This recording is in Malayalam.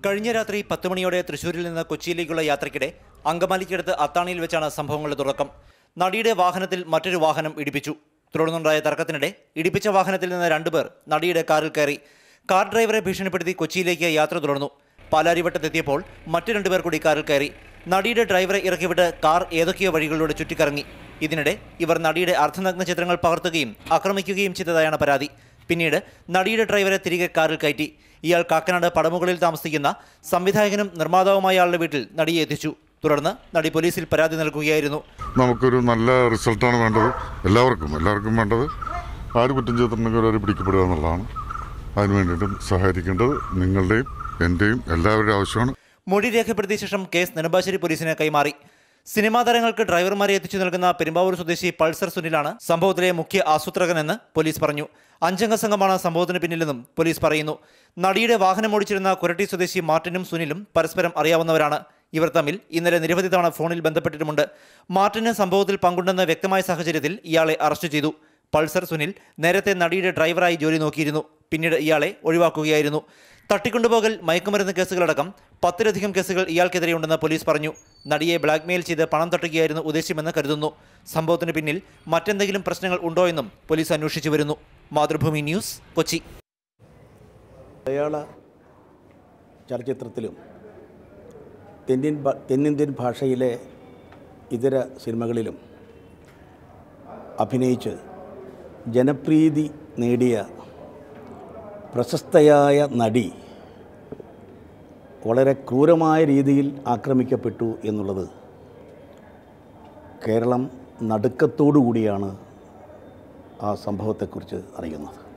കഴിഞ്ഞ രാത്രി പത്ത് മണിയോടെ തൃശൂരിൽ നിന്ന് കൊച്ചിയിലേക്കുള്ള യാത്രയ്ക്കിടെ അങ്കമാലിക്കടുത്ത് അത്താണിയിൽ വെച്ചാണ് സംഭവങ്ങളുടെ തുടക്കം നടിയുടെ വാഹനത്തിൽ മറ്റൊരു വാഹനം ഇടിപ്പിച്ചു തുടർന്നുണ്ടായ തർക്കത്തിനിടെ ഇടിപ്പിച്ച വാഹനത്തിൽ നിന്ന് രണ്ടുപേർ നടിയുടെ കാറിൽ കയറി കാർ ഡ്രൈവറെ ഭീഷണിപ്പെടുത്തി കൊച്ചിയിലേക്ക് യാത്ര തുടർന്നു പാലാരിവട്ടത്തെത്തിയപ്പോൾ മറ്റു രണ്ടുപേർ കൂടി കാറിൽ കയറി നടിയുടെ ഡ്രൈവറെ ഇറക്കിവിട്ട് കാർ ഏതൊക്കെയോ വഴികളിലൂടെ ചുറ്റിക്കറങ്ങി ഇതിനിടെ ഇവർ നടിയുടെ അർദ്ധനഗ്ന ചിത്രങ്ങൾ പകർത്തുകയും ആക്രമിക്കുകയും ചെയ്തതായാണ് പരാതി പിന്നീട് നടിയുടെ ഡ്രൈവറെ തിരികെ കാറിൽ കയറ്റി ഇയാൾ കാക്കനാട് പടമുകളിൽ താമസിക്കുന്ന സംവിധായകനും നിർമ്മാതാവുമായ ആളുടെ വീട്ടിൽ നടിയെ എത്തിച്ചു തുടർന്ന് നടി പോലീസിൽ പരാതി നൽകുകയായിരുന്നു നമുക്കൊരു നല്ല റിസൾട്ടാണ് വേണ്ടത് എല്ലാവർക്കും എല്ലാവർക്കും വേണ്ടത് ആര് കുറ്റം ചെയ്തിട്ടുണ്ടെങ്കിൽ അവർ പിടിക്കപ്പെടുക എന്നുള്ളതാണ് അതിന് വേണ്ടിയിട്ട് സഹായിക്കേണ്ടത് നിങ്ങളുടെയും എൻ്റെയും എല്ലാവരുടെയും ആവശ്യമാണ് മൊഴി രേഖപ്പെടുത്തിയ ശേഷം കേസ് നെടുമ്പാശ്ശേരി പോലീസിന് കൈമാറി സിനിമാ താരങ്ങൾക്ക് ഡ്രൈവർമാരെ എത്തിച്ചു നൽകുന്ന പെരുമ്പാവൂർ സ്വദേശി പൾസർ സുനിലാണ് സംഭവത്തിലെ മുഖ്യ ആസൂത്രകനെന്ന് പോലീസ് പറഞ്ഞു അഞ്ചംഗ സംഘമാണ് സംഭവത്തിന് പിന്നിലെന്നും പോലീസ് പറയുന്നു നടിയുടെ വാഹനം ഓടിച്ചിരുന്ന കുരട്ടി സ്വദേശി മാർട്ടിനും സുനിലും പരസ്പരം അറിയാവുന്നവരാണ് ഇവർ തമ്മിൽ ഇന്നലെ നിരവധി തവണ ഫോണിൽ ബന്ധപ്പെട്ടിട്ടുമുണ്ട് മാർട്ടിന് സംഭവത്തിൽ പങ്കുണ്ടെന്ന വ്യക്തമായ സാഹചര്യത്തിൽ ഇയാളെ അറസ്റ്റ് ചെയ്തു പൾസർ സുനിൽ നേരത്തെ നടിയുടെ ഡ്രൈവറായി ജോലി നോക്കിയിരുന്നു പിന്നീട് ഇയാളെ ഒഴിവാക്കുകയായിരുന്നു തട്ടിക്കൊണ്ടുപോകൽ മയക്കുമരുന്ന് കേസുകളടക്കം പത്തിലധികം കേസുകൾ ഇയാൾക്കെതിരെയുണ്ടെന്ന് പോലീസ് പറഞ്ഞു നടിയെ ബ്ലാക്ക്മെയിൽ ചെയ്ത് പണം തട്ടുകയായിരുന്നു ഉദ്ദേശമെന്ന് കരുതുന്നു സംഭവത്തിന് പിന്നിൽ മറ്റെന്തെങ്കിലും പ്രശ്നങ്ങൾ ഉണ്ടോ എന്നും പോലീസ് അന്വേഷിച്ചു വരുന്നു മാതൃഭൂമി ന്യൂസ് കൊച്ചി മലയാള ചലച്ചിത്രത്തിലും തെന്നിൻ ഭ- തെന്നിന്ത്യൻ ഭാഷയിലെ ഇതര സിനിമകളിലും അഭിനയിച്ച് ജനപ്രീതി നേടിയ പ്രശസ്തയായ നടി വളരെ ക്രൂരമായ രീതിയിൽ ആക്രമിക്കപ്പെട്ടു എന്നുള്ളത് കേരളം നടുക്കത്തോടു കൂടിയാണ് ആ സംഭവത്തെക്കുറിച്ച് അറിയുന്നത്